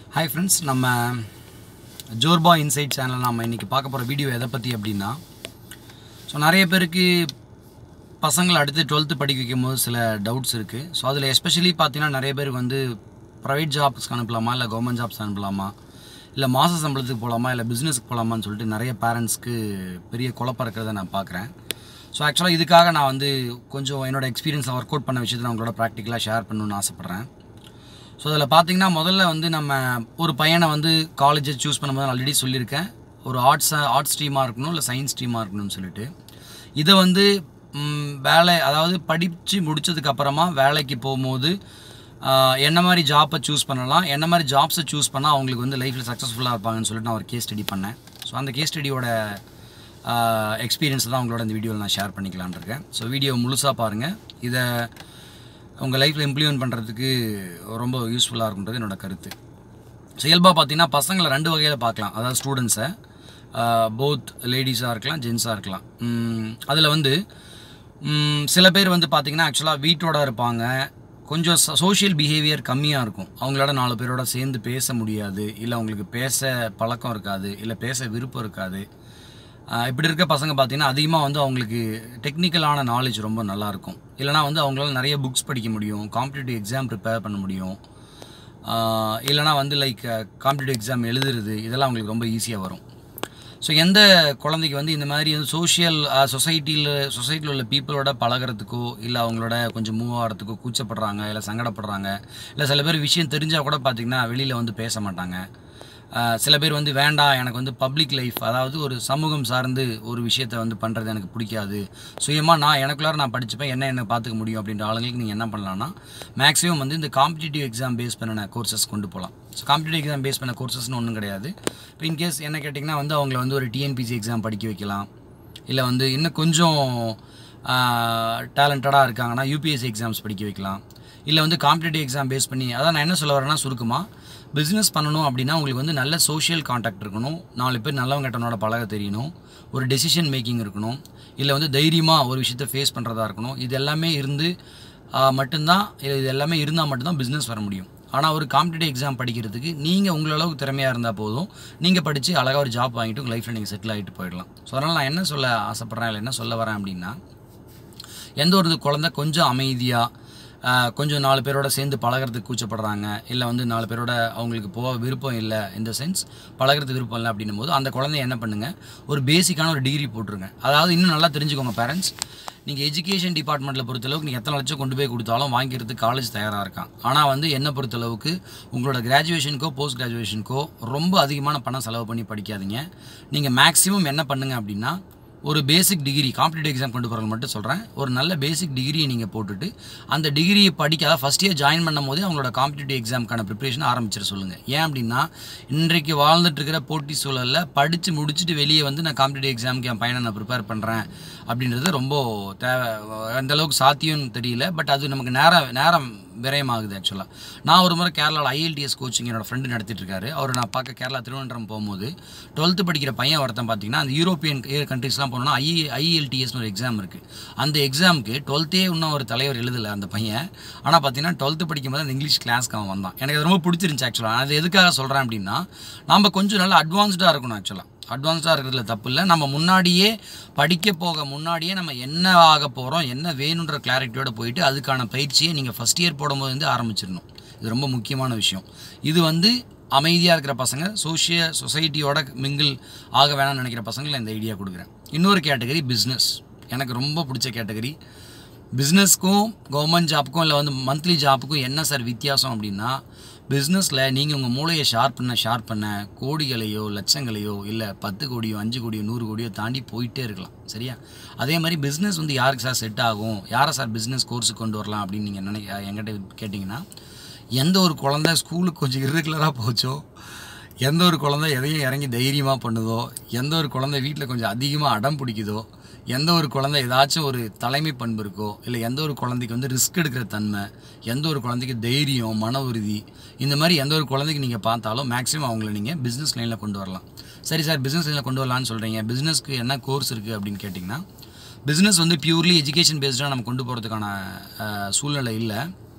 hi friends நம்ம ஜோர்பா inside channel நம்ம இன்றைக்கி பார்க்க போகிற வீடியோ எதை பற்றி அப்படின்னா ஸோ நிறைய பேருக்கு பசங்களை அடுத்து டுவெல்த்து படிக்க வைக்கும் போது சில டவுட்ஸ் இருக்குது ஸோ அதில் எஸ்பெஷலி பார்த்தீங்கன்னா நிறைய பேருக்கு வந்து ப்ரைவேட் ஜாப்ஸ்க்கு அனுப்பலாமா இல்லை கவர்மெண்ட் ஜாப்ஸ் அனுப்பலாமா இல்லை மாத சம்பளத்துக்கு போகலாமா இல்லை பிஸ்னஸ்க்கு போகலாமான்னு சொல்லிட்டு நிறைய பேரண்ட்ஸ்க்கு பெரிய குழப்பம் இருக்கிறத நான் பார்க்குறேன் ஸோ ஆக்சுவலாக இதுக்காக நான் வந்து கொஞ்சம் என்னோட எக்ஸ்பீரியன்ஸை ஒர்க் அவுட் பண்ண விஷயத்தை நான் உங்களோட ப்ராக்டிக்கலாக ஷேர் பண்ணணும்னு ஆசைப்பட்றேன் ஸோ அதில் பார்த்தீங்கன்னா முதல்ல வந்து நம்ம ஒரு பையனை வந்து காலேஜை சூஸ் பண்ணும்போது ஆல்ரெடி சொல்லியிருக்கேன் ஒரு ஆர்ட்ஸ் ஆர்ட்ஸ் ஸ்ட்ரீமாக இருக்கணும் இல்லை சயின்ஸ் ஸ்ட்ரீமாக இருக்கணும்னு சொல்லிட்டு இதை வந்து ம், வேலை அதாவது படித்து முடிச்சதுக்கு அப்புறமா வேலைக்கு போகும்போது ஆஹ், என்ன மாதிரி ஜாப்பை சூஸ் பண்ணலாம் என்ன மாதிரி ஜாப்ஸை சூஸ் பண்ணால் அவங்களுக்கு வந்து லைஃப்பில் சக்ஸஸ்ஃபுல்லாக இருப்பாங்கன்னு சொல்லிட்டு நான் ஒரு கேஸ் ஸ்டடி பண்ணேன் ஸோ அந்த கேஸ் ஸ்டடியோட எக்ஸ்பீரியன்ஸ் தான் உங்களோட இந்த வீடியோவில் நான் ஷேர் பண்ணிக்கலான்னு இருக்கேன் ஸோ வீடியோ முழுசாக பாருங்கள் இதை உங்கள் லைஃப்பில் இம்ப்ளிமெண்ட் பண்ணுறதுக்கு ரொம்ப யூஸ்ஃபுல்லாக இருக்குன்றது என்னோட கருத்து ஸோ இயல்பாக பார்த்தீங்கன்னா பசங்களை ரெண்டு வகையில் பார்க்கலாம் அதாவது ஸ்டூடெண்ட்ஸை போத் லேடிஸாக இருக்கலாம் ஜென்ஸாக இருக்கலாம் அதில் வந்து ம், சில பேர் வந்து பார்த்திங்கன்னா ஆக்சுவலாக வீட்டோட இருப்பாங்க கொஞ்சம் சோஷியல் பிஹேவியர் கம்மியாக இருக்கும் அவங்களோட நாலு பேரோட சேர்ந்து பேச முடியாது இல்லை அவங்களுக்கு பேச பழக்கம் இருக்காது இல்லை பேச விருப்பம் இருக்காது ஆஹ் இப்படி இருக்க பசங்க பார்த்தீங்கன்னா அதிகமாக வந்து அவங்களுக்கு டெக்னிக்கலான நாலேஜ் ரொம்ப நல்லாயிருக்கும் இல்லைனா வந்து அவங்களால நிறைய புக்ஸ் படிக்க முடியும் காம்படிட்டிவ் எக்ஸாம் ப்ரிப்பேர் பண்ண முடியும் ஆஹ் இல்லைனா வந்து லைக் காம்படிட்டிவ் எக்ஸாம் எழுதுறது இதெல்லாம் அவங்களுக்கு ரொம்ப ஈஸியாக வரும் ஸோ எந்த குழந்தைக்கு வந்து இந்த மாதிரி வந்து சோஷியல் சொசைட்டியில் சொசைட்டியில் உள்ள பீப்புளோட பழகுறதுக்கோ இல்லை அவங்களோட கொஞ்சம் மூவ் ஆகிறதுக்கோ கூச்சப்படுறாங்க இல்லை சங்கடப்படுறாங்க இல்லை சில பேர் விஷயம் தெரிஞ்சால் கூட பார்த்திங்கன்னா வெளியில் வந்து பேச மாட்டாங்க ஆஹ் சில பேர் வந்து வேண்டாம் எனக்கு வந்து பப்ளிக் லைஃப் அதாவது ஒரு சமூகம் சார்ந்து ஒரு விஷயத்தை வந்து பண்ணுறது எனக்கு பிடிக்காது சுயமாக நான் எனக்குள்ளார நான் படிச்சுப்பேன் என்ன என்ன பார்த்துக்க முடியும் அப்படின்ற ஆளுங்களுக்கு நீங்கள் என்ன பண்ணலாம்னா மேக்ஸிமம் வந்து இந்த காம்படிட்டிவ் எக்ஸாம் பேஸ் பண்ணின கோர்சஸ் கொண்டு போகலாம் ஸோ காம்படிட்டிவ் எக்ஸாம் பேஸ் பண்ண கோர்சஸ்னு ஒன்றும் கிடையாது இப்போ இன்கேஸ் என்ன கேட்டிங்கன்னா வந்து அவங்கள வந்து ஒரு டிஎன்பிசி எக்ஸாம் படிக்க வைக்கலாம் இல்லை வந்து இன்னும் கொஞ்சம் டேலண்டடாக இருக்காங்கன்னா யூபிஎஸ்சி எக்ஸாம்ஸ் படிக்க வைக்கலாம் இல்லை வந்து காம்படிட்டிவ் எக்ஸாம் பேஸ் பண்ணி அதான் நான் என்ன சொல்ல வரேன்னா சுருக்கமாக பிஸ்னஸ் பண்ணணும் அப்படின்னா உங்களுக்கு வந்து நல்ல சோஷியல் காண்டாக்ட் இருக்கணும் நாலு பேர் நல்லவங்க கிட்டனோட பழக தெரியணும் ஒரு டெசிஷன் மேக்கிங் இருக்கணும் இல்லை வந்து தைரியமாக ஒரு விஷயத்தை ஃபேஸ் பண்ணுறதா இருக்கணும் இது எல்லாமே இருந்து ஆஹ், மட்டும்தான் இது இது எல்லாமே இருந்தால் மட்டும்தான் பிஸ்னஸ் வர முடியும் ஆனால் ஒரு காம்படிட்டிவ் எக்ஸாம் படிக்கிறதுக்கு நீங்கள் உங்கள் அளவுக்கு திறமையாக இருந்தால் போதும் நீங்கள் படித்து அழகாக ஒரு ஜாப் வாங்கிட்டு உங்கள் லைஃப்பில் நீங்கள் செட்டில் ஆகிட்டு போயிடலாம் ஸோ அதனால் நான் என்ன சொல்ல ஆசைப்பட்றேன் இல்லை என்ன சொல்ல வரேன் அப்படின்னா எந்த ஒரு குழந்தை கொஞ்சம் அமைதியாக கொஞ்சம் நாலு பேரோட சேர்ந்து பழகுறதுக்கு கூச்சப்படுறாங்க இல்லை வந்து நாலு பேரோட அவங்களுக்கு போக விருப்பம் இல்லை இந்த சென்ஸ் பழகுறதுக்கு விருப்பம் இல்லை அப்படின்னும் போது அந்த குழந்தைய என்ன பண்ணுங்கள் ஒரு பேசிக்கான ஒரு டிகிரி போட்டுருங்க அதாவது இன்னும் நல்லா தெரிஞ்சுக்கோங்க பேரண்ட்ஸ் நீங்கள் எஜுகேஷன் டிபார்ட்மெண்ட்டில் பொறுத்தளவுக்கு நீங்கள் எத்தனை லட்சம் கொண்டு போய் கொடுத்தாலும் வாங்கிக்கிறதுக்கு காலேஜ் தயாராக இருக்கான் ஆனால் வந்து என்னை பொறுத்தளவுக்கு உங்களோட கிராஜுவேஷனுக்கோ போஸ்ட் கிராஜுவேஷனுக்கோ ரொம்ப அதிகமான பணம் செலவு பண்ணி படிக்காதீங்க நீங்கள் மேக்ஸிமம் என்ன பண்ணுங்க அப்படின்னா ஒரு பேசிக் டிகிரி காம்படிட்டிவ் எக்ஸாம் கொண்டு போகிறவங்க மட்டும் சொல்கிறேன் ஒரு நல்ல பேசிக் டிகிரியை நீங்கள் போட்டுட்டு அந்த டிகிரியை படிக்க அதாவது ஃபஸ்ட் இயர் ஜாயின் பண்ணும் போதே அவங்களோட காம்படிட்டிவ் எக்ஸாமுக்கான ப்ரிப்பரேஷன் ஆரம்பிச்சிட சொல்லுங்கள் ஏன் அப்படின்னா இன்றைக்கு வாழ்ந்துட்டு இருக்கிற போட்டி சூழலில் படித்து முடிச்சுட்டு வெளியே வந்து நான் காம்படிட்டிவ் எக்ஸாமுக்கு என் பையனை நான் ப்ரிப்பேர் பண்ணுறேன் அப்படின்றது ரொம்ப தேவை அந்த அளவுக்கு சாத்தியம்னு தெரியல பட் அது நமக்கு நேரம் நேரம் விரயமாகுது ஆக்சுவலாக நான் ஒரு முறை கேரளாவில் ஐஎல்டிஎஸ் கோச்சிங் என்னோட ஃப்ரெண்டு நடத்திட்டு இருக்காரு அவர் நான் பார்க்க கேரளா திருவனந்தபுரம் போகும்போது டுவெல்த்து படிக்கிற பையன் ஒருத்தன் பார்த்தீங்கன்னா அந்த யூரோப்பியன் கண்ட்ரீஸ்லாம் போனோம்னா ஐ ஐஎல்டிஎஸ்னு ஒரு எக்ஸாம் இருக்குது அந்த எக்ஸாமுக்கு டுவெல்த்தே இன்னும் ஒரு தலைவர் எழுதலை அந்த பையன் ஆனால் பார்த்தீங்கன்னா டுவெல்த்து படிக்கும்போது அந்த இங்கிலீஷ் கிளாஸ்க்கு அவன் வந்தான் எனக்கு அது ரொம்ப பிடிச்சிருந்துச்சு ஆக்சுவலாக அது எதுக்காக சொல்கிறேன் அப்படின்னா நம்ம கொஞ்சம் நல்லா அட்வான்ஸ்டாக இருக்கணும் ஆக்சுவலாக அட்வான்ஸ்டாக இருக்கிறதுல தப்பு இல்லை நம்ம முன்னாடியே படிக்க போக முன்னாடியே நம்ம என்ன ஆக போகிறோம் என்ன வேணுன்ற கிளாரிட்டியோட போயிட்டு அதுக்கான பயிற்சியை நீங்கள் ஃபஸ்ட் இயர் போடும்போது வந்து ஆரம்பிச்சிடணும் இது ரொம்ப முக்கியமான விஷயம் இது வந்து அமைதியாக இருக்கிற பசங்க சோஷிய சொசைட்டியோட மிங்கிள் ஆக வேணாம்னு நினைக்கிற பசங்களை இந்த ஐடியா கொடுக்குறேன் இன்னொரு கேட்டகரி பிஸ்னஸ் எனக்கு ரொம்ப பிடிச்ச கேட்டகரி பிஸ்னஸ்க்கும் கவர்மெண்ட் ஜாப்புக்கும் இல்லை வந்து மந்த்லி ஜாப்புக்கும் என்ன சார் வித்தியாசம் அப்படின்னா பிஸ்னஸில் நீங்கள் உங்கள் மூளையை ஷார்ப் பண்ண ஷார்ப் பண்ண கோடிகளையோ லட்சங்களையோ இல்லை பத்து கோடியோ அஞ்சு கோடியோ நூறு கோடியோ தாண்டி போயிட்டே இருக்கலாம் சரியா அதே மாதிரி பிஸ்னஸ் வந்து யாருக்கு சார் செட் ஆகும் யாரை சார் பிஸ்னஸ் கோர்ஸுக்கு கொண்டு வரலாம் அப்படின்னு நீங்கள் நினைக்க என்கிட்ட கேட்டிங்கன்னா எந்த ஒரு குழந்தை ஸ்கூலுக்கு கொஞ்சம் இர்ரெகுலராக போச்சோ எந்த ஒரு குழந்தை எதையும் இறங்கி தைரியமாக பண்ணுதோ எந்த ஒரு குழந்தை வீட்டில் கொஞ்சம் அதிகமாக அடம் பிடிக்குதோ எந்த ஒரு குழந்தை ஏதாச்சும் ஒரு தலைமை பண்பு இருக்கோ இல்லை எந்த ஒரு குழந்தைக்கு வந்து ரிஸ்க் எடுக்கிற தன்மை எந்த ஒரு குழந்தைக்கு தைரியம் மன உறுதி இந்த மாதிரி எந்த ஒரு குழந்தைக்கு நீங்கள் பார்த்தாலும் மேக்ஸிமம் அவங்கள நீங்கள் பிஸ்னஸ் லைனில் கொண்டு வரலாம் சரி சார் பிஸ்னஸ் லைனில் கொண்டு வரலான்னு சொல்கிறீங்க பிஸ்னஸ்க்கு என்ன கோர்ஸ் இருக்குது அப்படின்னு கேட்டிங்கன்னா பிஸ்னஸ் வந்து பியூர்லி எஜுகேஷன் பேஸ்டாக நம்ம கொண்டு போகிறதுக்கான அஹ், சூழ்நிலை இல்லை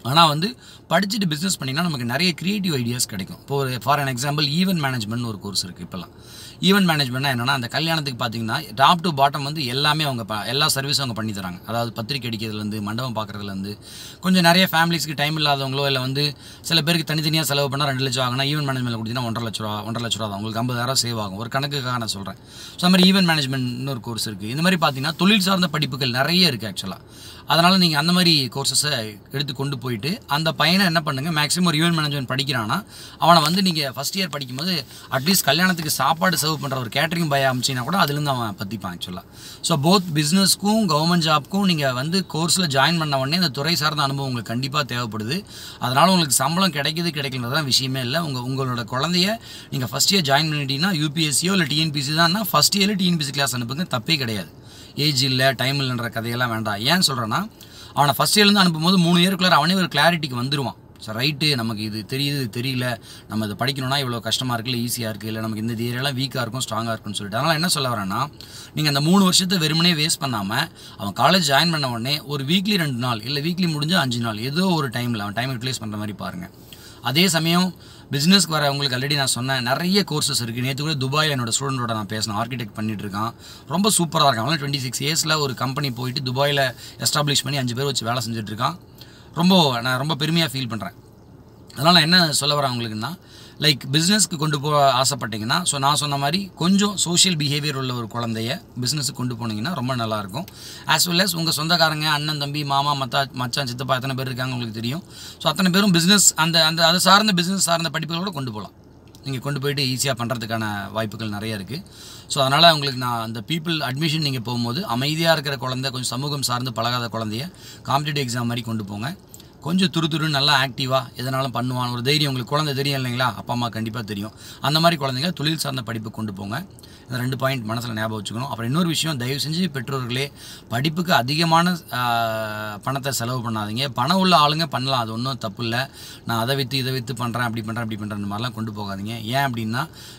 ஆனால் வந்து படிச்சுட்டு பிஸ்னஸ் பண்ணிங்கன்னா நமக்கு நிறைய க்ரியேட்டிவ் ஐடியாஸ் கிடைக்கும் இப்போ ஒரு for an example event management ஒரு கோர்ஸ் இருக்குது இப்போலாம் ஈவென்ட் மேனேஜ்மெண்ட்னா என்னன்னா அந்த கல்யாணத்துக்கு பார்த்தீங்கன்னா டாப் டு பாட்டம் வந்து எல்லாமே அவங்க ப- எல்லா சர்வீஸும் அவங்க பண்ணி தராங்க அதாவது பத்திரிக்கை அடிக்கிறதுலேருந்து மண்டபம் பார்க்குறதுலேருந்து கொஞ்சம் நிறைய ஃபேமிலிஸ்க்கு டைம் இல்லாதவங்களோ இல்லை வந்து சில பேருக்கு தனித்தனியாக செலவு பண்ணால் ரெண்டு லட்சம் ஆகுனா ஈவென்ட் மேனேஜ்மெண்ட் கொடுத்தீங்கன்னா ஒன்றரை லட்ச ரூபா ஒன்றரை லட்ச ரூபா தான் உங்களுக்கு ஐம்பதாயிரம் சேவ் ஆகும் ஒரு கணக்குக்காக நான் சொல்கிறேன் ஸோ அந்த மாதிரி ஈவென்ட் மேனேஜ்மெண்ட் ஒரு கோர்ஸ் இருக்குது இந்த மாதிரி பார்த்தீங்கன்னா தொழில் சார்ந்த படிப்புகள் நிறைய இருக்குது ஆக்சுவலாக அதனால் நீங்கள் அந்த மாதிரி கோர்சஸை எடுத்து கொண்டு போயிட்டு அந்த பையனை என்ன பண்ணுங்கள் மேக்ஸிமம் ஒரு ஈவென்ட் மேனேஜ்மெண்ட் படிக்கிறான்னா அவனை வந்து நீங்கள் ஃபஸ்ட் இயர் படிக்கும்போது அட்லீஸ்ட் கல்யாணத்துக்கு சாப்பாடு சர்வ் பண்ணுற ஒரு கேட்டரிங் பய அமிச்சினா கூட அதுலேருந்து அவன் பற்றிப்பான் ஆக்சுவலாக ஸோ போத் பிஸ்னஸ்க்கும் கவர்மெண்ட் ஜாப்க்கும் நீங்கள் வந்து கோர்ஸில் ஜாயின் பண்ண உடனே இந்த துறை சார்ந்த அனுபவம் உங்களுக்கு கண்டிப்பாக தேவைப்படுது அதனால் உங்களுக்கு சம்பளம் கிடைக்குது கிடைக்கலன்றதான் விஷயமே இல்லை உங்கள் உங்களோட குழந்தைய நீங்கள் ஃபஸ்ட் இயர் ஜாயின் பண்ணிட்டீங்கன்னா யூபிஎஸ்சியோ இல்லை டிஎன்பிசி தான்னா ஃபஸ்ட் இயரில் டிஎன்பிசி கிளாஸ் அனுப்புங்க தப்பே கிடையாது ஏஜ் இல்லை டைம் இல்லைன்ற கதையெல்லாம் வேண்டாம் ஏன் சொல்கிறேன்னா அவனை ஃபஸ்ட் இயர்லேருந்து அனுப்பும்போது மூணு இயருக்குள்ளார அவனே ஒரு கிளாரிட்டிக்கு வந்துடுவான் சார் ரைட்டு நமக்கு இது தெரியுது இது தெரியல நம்ம இதை படிக்கணும்னா இவ்வளோ கஷ்டமாக இருக்குது இல்லை ஈஸியாக இருக்குது இல்லை நமக்கு இந்த ஏரியாலாம் வீக்காக இருக்கும் ஸ்ட்ராங்காக இருக்கும்னு சொல்லிட்டு அதனால் என்ன சொல்ல வரேன்னா நீங்கள் அந்த மூணு வருஷத்தை வெறுமனே வேஸ்ட் பண்ணாமல் அவன் காலேஜ் ஜாயின் பண்ண உடனே ஒரு வீக்லி ரெண்டு நாள் இல்லை வீக்லி முடிஞ்சு அஞ்சு நாள் ஏதோ ஒரு டைமில் அவன் டைம் யூட்டிலைஸ் பண்ணுற மாதிரி பாருங்கள் அதே சமயம் பிஸ்னஸ்க்கு வர உங்களுக்கு ஆல்ரெடி நான் சொன்னேன் நிறைய கோர்சஸ் இருக்குது நேற்று கூட துபாயில் என்னோட ஸ்டூடெண்டோட நான் பேசினேன் ஆர்கிடெக்ட் பண்ணிட்டு இருக்கான் ரொம்ப சூப்பராக இருக்கான் அவன் டுவெண்ட்டி சிக்ஸ் இயர்ஸில் ஒரு கம்பெனி போயிட்டு துபாயில் எஸ்டாப்ளிஷ் பண்ணி அஞ்சு பேர் வச்சு வேலை செஞ்சுட்டு இருக்கான் ரொம்ப நான் ரொம்ப பெருமையாக ஃபீல் பண்ணுறேன் அதனால் நான் என்ன சொல்ல வரேன் உங்களுக்குன்னா லைக் பிஸ்னஸ்க்கு கொண்டு போக ஆசைப்பட்டீங்கன்னா ஸோ நான் சொன்ன மாதிரி கொஞ்சம் சோஷியல் பிஹேவியர் உள்ள ஒரு குழந்தைய பிஸ்னஸுக்கு கொண்டு போனீங்கன்னா ரொம்ப நல்லாயிருக்கும் ஆஸ் வெல் as உங்கள் சொந்தக்காரங்க அண்ணன் தம்பி மாமா மத்தா மச்சான் சித்தப்பா எத்தனை பேர் இருக்காங்க உங்களுக்கு தெரியும் ஸோ அத்தனை பேரும் பிஸ்னஸ் அந்த அந்த அது சார்ந்த பிஸ்னஸ் சார்ந்த படிப்புகளோட கொண்டு போகலாம் நீங்கள் கொண்டு போயிட்டு ஈஸியாக பண்ணுறதுக்கான வாய்ப்புகள் நிறைய இருக்குது ஸோ அதனால் உங்களுக்கு நான் அந்த பீப்புள் அட்மிஷன் நீங்கள் போகும்போது அமைதியாக இருக்கிற குழந்தை கொஞ்சம் சமூகம் சார்ந்து பழகாத குழந்தைய காம்படிட்டிவ் எக்ஸாம் மாதிரி கொண்டு போங்க கொஞ்சம் துரு துருன்னு நல்லா ஆக்டிவாக எதனாலும் பண்ணுவான் ஒரு தைரியம் உங்களுக்கு குழந்தை தெரியும் இல்லைங்களா அப்பா அம்மா கண்டிப்பாக தெரியும் அந்த மாதிரி குழந்தைங்க தொழில் சார்ந்த படிப்பு கொண்டு போங்க இந்த ரெண்டு பாயிண்ட் மனசில் ஞாபகம் வச்சுக்கணும் அப்புறம் இன்னொரு விஷயம் தயவு செஞ்சு பெற்றோர்களே படிப்புக்கு அதிகமான ஆஹ், பணத்தை செலவு பண்ணாதீங்க பணம் உள்ள ஆளுங்க பண்ணலாம் அது ஒன்றும் தப்பு இல்லை நான் அதை விற்று இதை விற்று பண்ணுறேன் அப்படி பண்ணுறேன் அப்படி பண்ணுறேன் மாதிரிலாம் கொண்டு போகாதீங்க ஏன் அப்படின்னா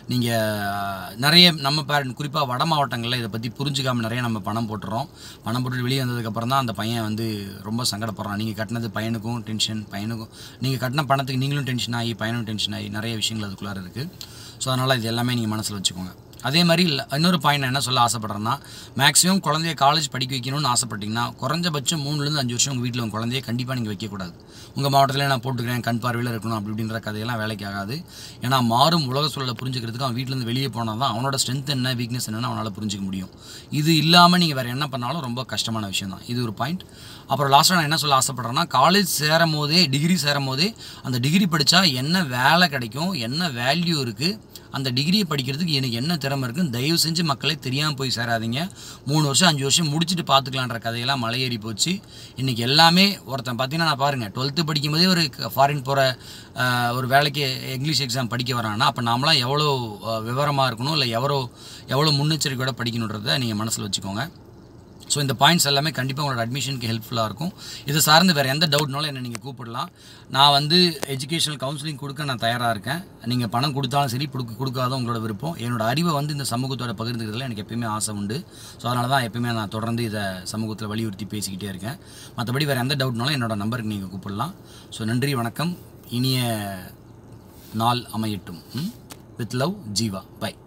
நீங்கள் நிறைய நம்ம பேரண்ட் குறிப்பாக வட மாவட்டங்களில் இதை பற்றி புரிஞ்சுக்காம நிறைய நம்ம பணம் போட்டுறோம் பணம் போட்டு வெளியே வந்ததுக்கப்புறம் தான் அந்த பையன் வந்து ரொம்ப சங்கடப்படுறான் நீங்கள் கட்டினது பையனுக்கும் டென்ஷன் பையனுக்கும் நீங்கள் கட்டின பணத்துக்கு நீங்களும் டென்ஷன் ஆகி பையனும் டென்ஷன் ஆகி நிறைய விஷயங்கள் அதுக்குள்ளார இருக்குது ஸோ அதனால் இது எல்லாமே நீங்கள் மனசில் வச்சுக்கோங்க அதே மாதிரி இல்ல இன்னொரு பாயிண்ட் நான் என்ன சொல்ல ஆசைப்படுறேன்னா மேக்ஸிமம் குழந்தைய காலேஜ் படிக்க வைக்கணும்னு ஆசைப்பட்டீங்கன்னா குறைஞ்சபட்சம் மூணுலேருந்து அஞ்சு வருஷம் உங்கள் வீட்டில் உங்கள் குழந்தைய கண்டிப்பாக நீங்கள் வைக்கக்கூடாது உங்கள் மாவட்டத்தில் நான் போட்டுக்கிறேன் கண் பார்வையில் இருக்கணும் அப்படி இப்படின்ற கதையெல்லாம் வேலைக்கு ஆகாது ஏன்னா மாறும் உலக சூழலை புரிஞ்சுக்கிறதுக்கு அவன் வீட்டிலேருந்து வெளியே போனால் தான் அவனோட ஸ்ட்ரென்த் என்ன வீக்னஸ் என்னன்னு அவனால் புரிஞ்சிக்க முடியும் இது இல்லாமல் நீங்கள் வேறு என்ன பண்ணாலும் ரொம்ப கஷ்டமான விஷயம் தான் இது ஒரு பாயிண்ட் அப்புறம் லாஸ்ட்டாக நான் என்ன சொல்ல ஆசைப்படுறேன்னா காலேஜ் சேரும் போதே டிகிரி சேரும் போதே அந்த டிகிரி படித்தா என்ன வேலை கிடைக்கும் என்ன வேல்யூ இருக்குது அந்த டிகிரியை படிக்கிறதுக்கு எனக்கு என்ன திறமை இருக்குன்னு தயவு செஞ்சு மக்களை தெரியாமல் போய் சேராதீங்க மூணு வருஷம் அஞ்சு வருஷம் முடிச்சுட்டு பார்த்துக்கலான்ற கதையெல்லாம் மலையேறி போச்சு இன்றைக்கி எல்லாமே ஒருத்தன் பார்த்தீங்கன்னா நான் பாருங்கள் டுவெல்த்து படிக்கும்போதே ஒரு ஃபாரின் போகிற ஒரு வேலைக்கு இங்கிலீஷ் எக்ஸாம் படிக்க வரான்னா அப்போ நாமளாம் எவ்வளோ விவரமாக இருக்கணும் இல்லை எவ்வளோ எவ்வளோ முன்னெச்சரிக்கையோட படிக்கணுன்றதை நீங்கள் மனசில் வச்சுக்கோங்க ஸோ இந்த பாயிண்ட்ஸ் எல்லாமே கண்டிப்பாக உங்களோட அட்மிஷனுக்கு ஹெல்ப்ஃபுல்லாக இருக்கும் இதை சார்ந்து வேறு எந்த டவுட்னாலும் என்னை நீங்கள் கூப்பிடலாம் நான் வந்து எஜுகேஷனல் கவுன்சிலிங் கொடுக்க நான் தயாராக இருக்கேன் நீங்கள் பணம் கொடுத்தாலும் சரி கொடுக்க கொடுக்காத உங்களோட விருப்பம் என்னோட அறிவை வந்து இந்த சமூகத்தோட பகிர்ந்துக்கிறதுல எனக்கு எப்பயுமே ஆசை உண்டு ஸோ அதனால தான் எப்பயுமே நான் தொடர்ந்து இதை சமூகத்தில் வலியுறுத்தி பேசிக்கிட்டே இருக்கேன் மற்றபடி வேறு எந்த டவுட்னாலும் என்னோட நம்பருக்கு நீங்கள் கூப்பிடலாம் ஸோ நன்றி வணக்கம் இனிய நாள் அமையட்டும் வித் லவ் ஜீவா பை